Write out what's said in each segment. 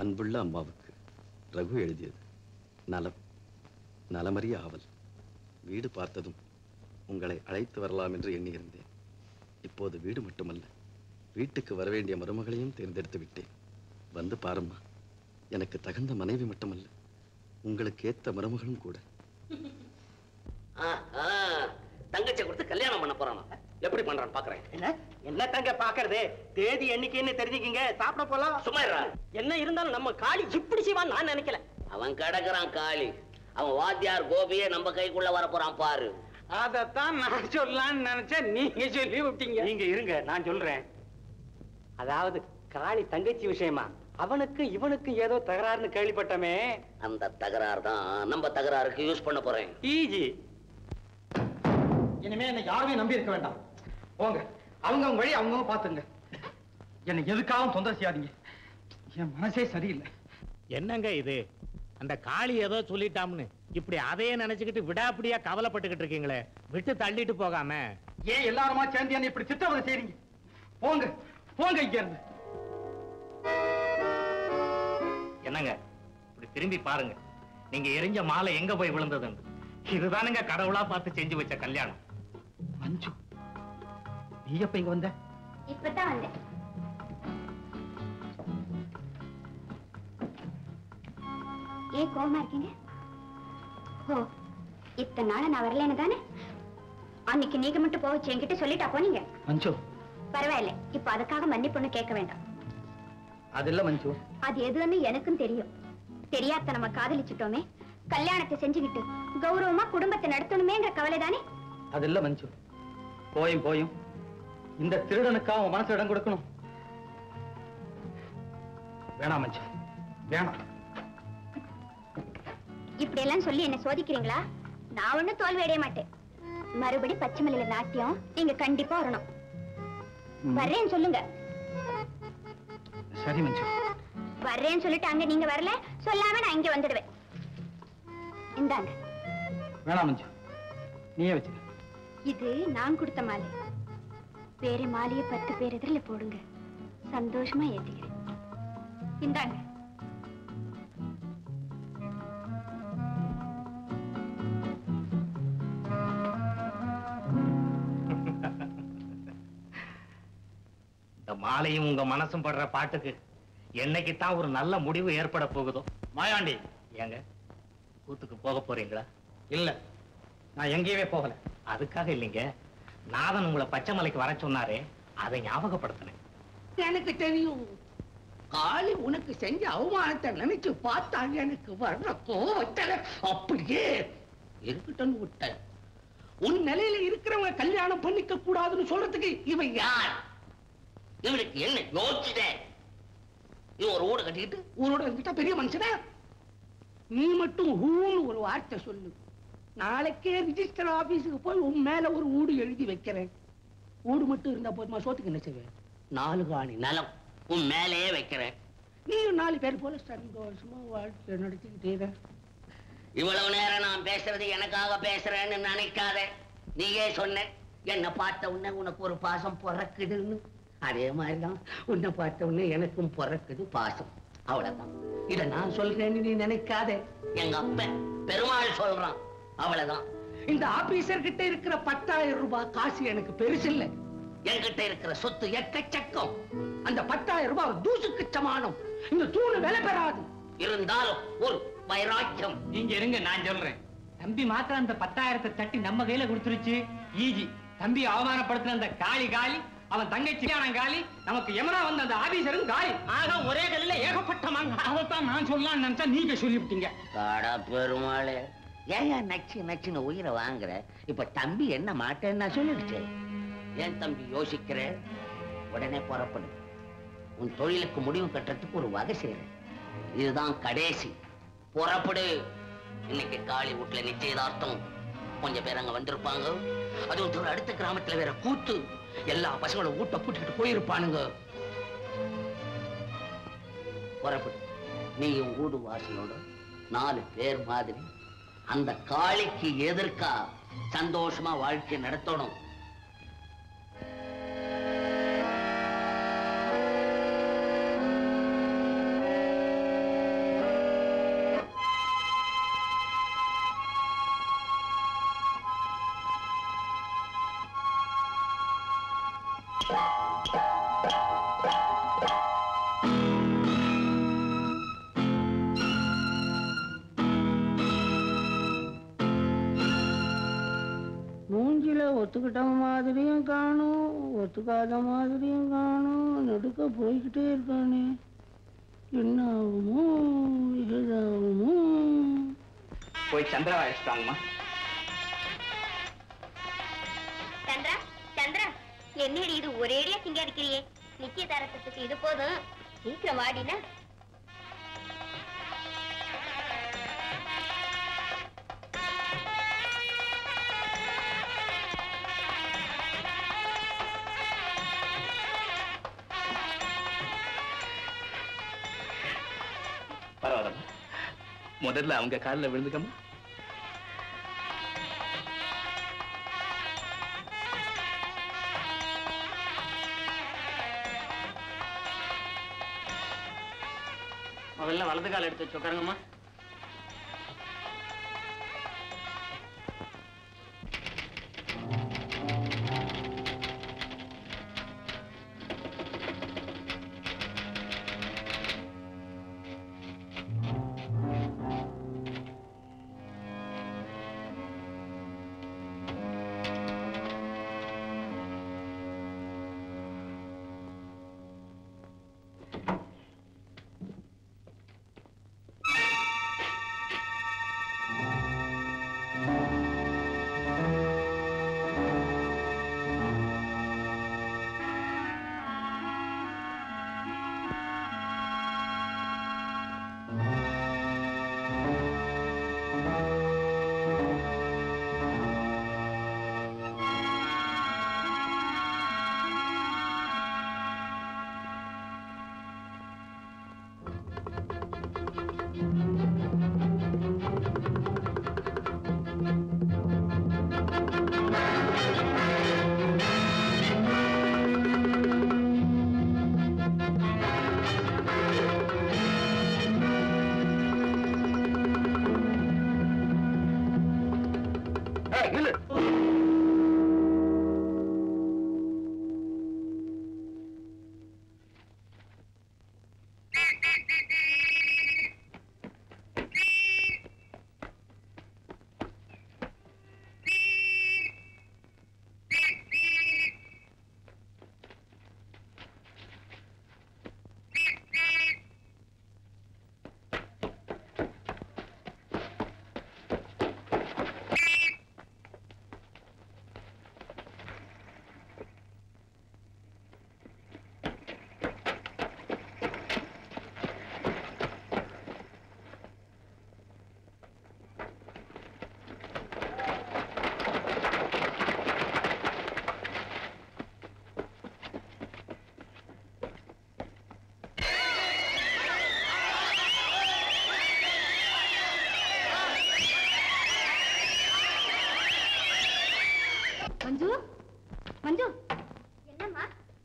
அன்புள்ள அம்மாவுக்கு ரகு எழுதியது நலம் நலமறிய ஆவல் வீடு பார்த்ததும் உங்களை அழைத்து வரலாம் என்று எண்ணியிருந்தேன் இப்போது வீடு மட்டுமல்ல வீட்டுக்கு வரவேண்டிய மருமகளையும் தேர்ந்தெடுத்து விட்டேன் வந்து பாரும்மா எனக்கு தகுந்த மனைவி மட்டுமல்ல உங்களுக்கு ஏத்த மருமகளும் கூட ஆஹா, தங்கச்சியை கொடுத்து கல்யாணம் பண்ண போறானா எப்படி பண்றான்னு பாக்குறேன் என்ன என்ன தங்க பாக்குறது தேதி எண்ணிக்கைன்னு தெரிஞ்சுக்கிங்க சாப்பிட போலாம் சும்மா இருடா. என்ன இருந்தாலும் நம்ம காளி இப்படி செய்வான்னு நான் நினைக்கல அவன் கிடக்குறான் காளி அவன் வாத்தியார் கோபியே நம்ம கைக்குள்ள வர போறான் பாரு அதத்தான் நான் சொல்லலாம்னு நினைச்சேன் நீங்க சொல்லி விட்டீங்க நீங்க இருங்க நான் சொல்றேன் அதாவது காளி தங்கச்சி விஷயமா அவனுக்கு இவனுக்கு ஏதோ தகராறுன்னு கேள்விப்பட்டமே அந்த தகராறு தான் நம்ம தகராறுக்கு யூஸ் பண்ண போறேன் ஈஜி இனிமே என்ன யாருமே நம்பி இருக்க வேண்டாம் போங்க அவங்க அவங்க வழி அவங்க பாத்துங்க என்னை எதுக்காகவும் தொந்தரவு செய்யாதீங்க என் மனசே சரியில்லை என்னங்க இது அந்த காளி ஏதோ சொல்லிட்டாம்னு இப்படி அதையே நினைச்சுக்கிட்டு விடாப்பிடியா கவலைப்பட்டுக்கிட்டு இருக்கீங்களே விட்டு தள்ளிட்டு போகாம ஏன் எல்லாருமா சேர்ந்து என்ன இப்படி திட்டவதை செய்றீங்க போங்க போங்க இங்க இருந்து என்னங்க இப்படி திரும்பி பாருங்க நீங்க எரிஞ்ச மாலை எங்க போய் விழுந்ததுன்னு இதுதானுங்க கடவுளா பார்த்து செஞ்சு வச்ச கல்யாணம் மஞ்சு நீ எப்ப இங்க வந்த இப்பதான் வந்தேன் ஏன் கோவமா இருக்கீங்க ஓ இத்தனை நாளா நான் வரலன்னு தானே அன்னைக்கு நீங்க மட்டும் போவச்சு என்கிட்ட சொல்லிட்டா போனீங்க மஞ்சு பரவாயில்ல இப்ப அதுக்காக மன்னிப்புன்னு கேட்க வேண்டாம் அது இல்ல மஞ்சு அது எதுன்னு எனக்கும் தெரியும் தெரியாத நம்ம காதலிச்சுட்டோமே கல்யாணத்தை செஞ்சுக்கிட்டு கௌரவமா குடும்பத்தை நடத்தணுமேங்கிற கவலை தானே அது இல்ல மஞ்சு போயும் போயும் இந்த திருடனுக்கா உன் மனசு இடம் கொடுக்கணும் வேணாம் மஞ்சு வேணாம் இப்படி எல்லாம் சொல்லி என்ன சோதிக்கிறீங்களா நான் ஒண்ணும் தோல்வி அடைய மாட்டேன் மறுபடி பச்சைமலையில நாட்டியம் நீங்க கண்டிப்பா வரணும் வர்றேன்னு சொல்லுங்க சரி மஞ்சு வர்றேன்னு சொல்லிட்டு அங்க நீங்க வரல சொல்லாம நான் இங்க வந்துடுவேன் இந்தாங்க வேணாம் மஞ்சு நீயே வச்சுக்க இது நான் கொடுத்த மாலை வேற மாலையை பத்து பேர் எதிரில போடுங்க சந்தோஷமா ஏத்திக்கிறேன் இந்தாங்க இந்த மாலையும் உங்க மனசும் படுற பாட்டுக்கு என்னைக்கு தான் ஒரு நல்ல முடிவு ஏற்பட போகுதோ மாயாண்டி ஏங்க கூத்துக்கு போக போறீங்களா இல்ல நான் எங்கேயுமே போகல அதுக்காக இல்லைங்க நாதன் உங்களை பச்சை மலைக்கு வர சொன்னாரே அதை ஞாபகப்படுத்தினேன் எனக்கு தெரியும் காளி உனக்கு செஞ்ச அவமானத்தை நினைச்சு பார்த்தா எனக்கு வர்ற கோவத்துல அப்படியே இருக்கட்டும் விட்ட உன் நிலையில இருக்கிறவங்க கல்யாணம் பண்ணிக்க கூடாதுன்னு சொல்றதுக்கு இவன் யார் இவனுக்கு என்ன யோசிச்சுட்டே இவன் ஒரு ஊடு கட்டிக்கிட்டு ஊரோட இருந்துட்டா பெரிய மனுஷனா நீ மட்டும் ஊன்னு ஒரு வார்த்தை சொல்லு நாளைக்கே ரிஜிஸ்டர் ஆபீஸுக்கு போய் உன் மேல ஒரு ஊடு எழுதி வைக்கிறேன் ஊடு மட்டும் இருந்தா போதுமா சோத்துக்கு என்ன செய்வேன் நாலு காணி நலம் உன் மேலேயே வைக்கிறேன் நீயும் நாலு பேர் போல சந்தோஷமா வாழ்க்கை நடத்திக்கிட்டே இரு. இவ்வளவு நேரம் நான் பேசுறது எனக்காக பேசுறேன்னு நினைக்காத நீயே சொன்ன என்ன பார்த்த உடனே உனக்கு ஒரு பாசம் பிறக்குதுன்னு அதே மாதிரிதான் உன்னை பார்த்த உடனே எனக்கும் பிறக்குது பாசம் அவ்வளவுதான் இத நான் சொல்றேன்னு நீ நினைக்காத எங்க அப்பன் பெருமாள் சொல்றான் அவ்வளவுதான் இந்த ஆபீசர் கிட்ட இருக்கிற பத்தாயிரம் ரூபாய் காசு எனக்கு பெருசு இல்ல என்கிட்ட இருக்கிற சொத்து எக்கச்சக்கம் அந்த பத்தாயிரம் ரூபாய் தூசுக்கு சமானம் இந்த தூணு விலை பெறாது இருந்தாலும் ஒரு வைராக்கியம் நீங்க இருங்க நான் சொல்றேன் தம்பி மாத்திரம் அந்த பத்தாயிரத்தை தட்டி நம்ம கையில கொடுத்துருச்சு ஈஜி தம்பி அவமானப்படுத்தின அந்த காளி காளி அவன் தங்கச்சி கல்யாணம் காலி நமக்கு எமனா வந்த அந்த ஆபீசரும் காலி ஆக ஒரே கல்லில ஏகப்பட்ட மாங்க அதைத்தான் நான் சொல்லலாம்னு நினைச்சா நீங்க சொல்லிவிட்டீங்க காடா பெருமாளே ஏன் நச்சு நச்சுன்னு உயிரை வாங்குற இப்ப தம்பி என்ன மாட்டேன்னு நான் சொல்லிடுச்சு ஏன் தம்பி யோசிக்கிற உடனே புறப்படு உன் தொழிலுக்கு முடிவு கட்டுறதுக்கு ஒரு வகை செய்யற இதுதான் கடைசி புறப்படு இன்னைக்கு காளி வீட்டுல நிச்சயதார்த்தம் கொஞ்சம் பேர் அங்க வந்திருப்பாங்க அதுவும் தூரம் அடுத்த கிராமத்துல வேற கூத்து எல்லா பசங்களும் ஊட்ட பூட்டிக்கிட்டு போயிருப்பானுங்க புறப்படு நீ ஊடு வாசலோட நாலு பேர் மாதிரி அந்த காளிக்கு எதிர்க்கா சந்தோஷமா வாழ்க்கை நடத்தணும் மூஞ்சில ஒத்துக்கிட்ட மாதிரியும் காணும் ஒத்துக்காத மாதிரியும் காணும் நடுக்க போய்கிட்டே இருக்கானே என்ன ஆகுமோ ஏதாகுமோ போய் சந்திரா அழைச்சிட்டாங்கம்மா சந்திரா சந்திரா என்னடி இது ஒரேடியா திங்க இருக்கிறியே நிச்சயதாரத்துக்கு இது போதும் சீக்கிரம் வாடினா பரவாயில்லம்மா முதல்ல அவங்க காலில் விழுந்துக்கம்மா முதல்ல வலது கால் எடுத்து வச்சு உட்காருங்கம்மா மஞ்சு மஞ்சு என்னம்மா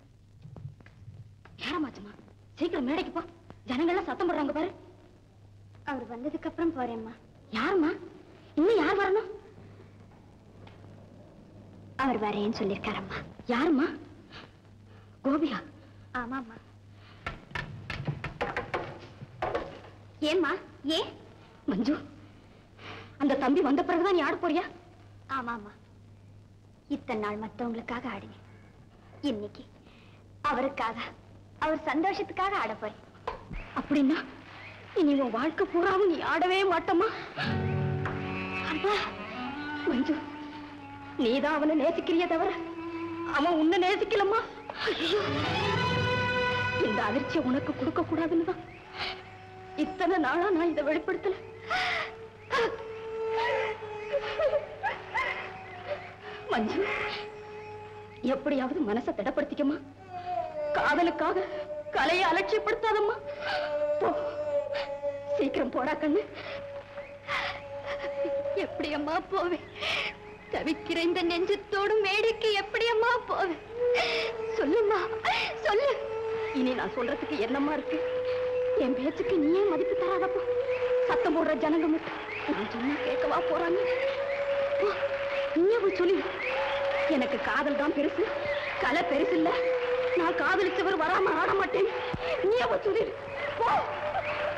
யாரமாச்சுமா சீக்கிரம் மேடைக்கு போ ஜனங்கள்லாம் சத்தம் போடுறாங்க பாரு அவர் வந்ததுக்கு அப்புறம் போறேம்மா யாரும்மா இன்னும் யார் வரணும் அவர் வரேன்னு சொல்லியிருக்காரம்மா யாரும்மா கோபியா ஆமாம்மா ஏம்மா ஏன் மஞ்சு அந்த தம்பி வந்த பிறகுதான் நீ ஆட போறியா ஆமாம்மா இத்தனை நாள் மத்தவங்களுக்காக ஆடினேன் இன்னைக்கு அவருக்காக அவர் சந்தோஷத்துக்காக ஆட போறேன் அப்படின்னா இனி உன் வாழ்க்கை பூராவும் நீ ஆடவே மாட்டமா அண்ணா மஞ்சு நீதான் அவனை நேசிக்கிறிய தவிர அவன் உன்னை நேசிக்கலம்மா ஐயோ இந்த அதிர்ச்சியை உனக்கு கொடுக்க கூடாதுன்னு தான் இத்தனை நாளா நான் இதை வெளிப்படுத்தல மஞ்சு எப்படியாவது மனசை திடப்படுத்திக்கமா காதலுக்காக கலையை அலட்சியப்படுத்தாதம்மா போ சீக்கிரம் போடா கண்ணு எப்படி அம்மா போவேன் தவிக்கிற இந்த நெஞ்சத்தோடு மேடைக்கு எப்படி அம்மா போவேன் சொல்லும்மா சொல்லு இனி நான் சொல்றதுக்கு என்னம்மா இருக்கு என் பேச்சுக்கு நீயே மதிப்பு தராதப்போ சத்தம் போடுற ஜனங்க மட்டும் நான் சொன்னா கேட்கவா போறாங்க போ, நீயே போய் சொல்லு எனக்கு காதல் தான் பெருசு கலை பெருசு இல்ல காதலிச்சவர் வராம ஆட மாட்டேன் நீ அவ சொல்லிடு போ